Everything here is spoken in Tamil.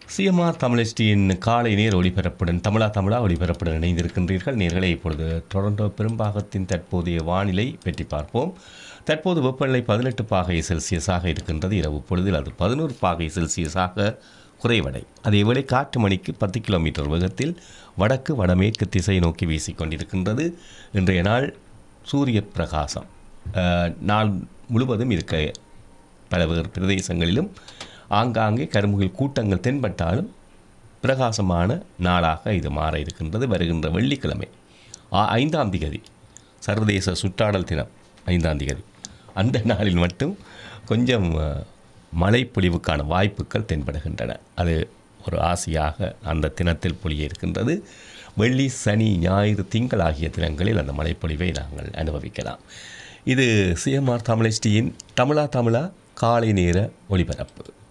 சிஎம்ஆர் தமிழஸ்டியின் காலை நேர் ஒளிபரப்புடன் தமிழா தமிழா ஒளிபரப்புடன் இணைந்திருக்கின்றீர்கள் நேர்களை இப்பொழுது டொரண்டோ பெரும்பாகத்தின் தற்போதைய வானிலை பற்றி பார்ப்போம் தற்போது வெப்பநிலை பதினெட்டு பாகை செல்சியஸாக இருக்கின்றது இரவு பொழுதில் அது பதினோரு பாகை செல்சியஸாக குறைவடை அதேவேளை காற்று மணிக்கு பத்து கிலோமீட்டர் வேகத்தில் வடக்கு வடமேற்கு திசை நோக்கி வீசிக்கொண்டிருக்கின்றது இன்றைய நாள் சூரிய பிரகாசம் அஹ், நாள் முழுவதும் இருக்க பல வேறு பிரதேசங்களிலும் ஆங்காங்கே கருமுகில் கூட்டங்கள் தென்பட்டாலும் பிரகாசமான நாளாக இது மாற இருக்கின்றது வருகின்ற வெள்ளிக்கிழமை ஆ- ஐந்தாம் திகதி சர்வதேச சுற்றாடல் தினம் ஐந்தாம் திகதி அந்த நாளில் மட்டும் கொஞ்சம் அஹ், மழைப்பொழிவுக்கான வாய்ப்புகள் தென்படுகின்றன அது ஒரு ஆசையாக அந்த தினத்தில் பொழிய இருக்கின்றது வெள்ளி சனி ஞாயிறு திங்கள் ஆகிய தினங்களில் அந்த மழைப்பொழிவை நாங்கள் அனுபவிக்கலாம் இது சிஎம்ஆர் தமிழஸ்டியின் தமிழா தமிழா காலை நேர ஒளிபரப்பு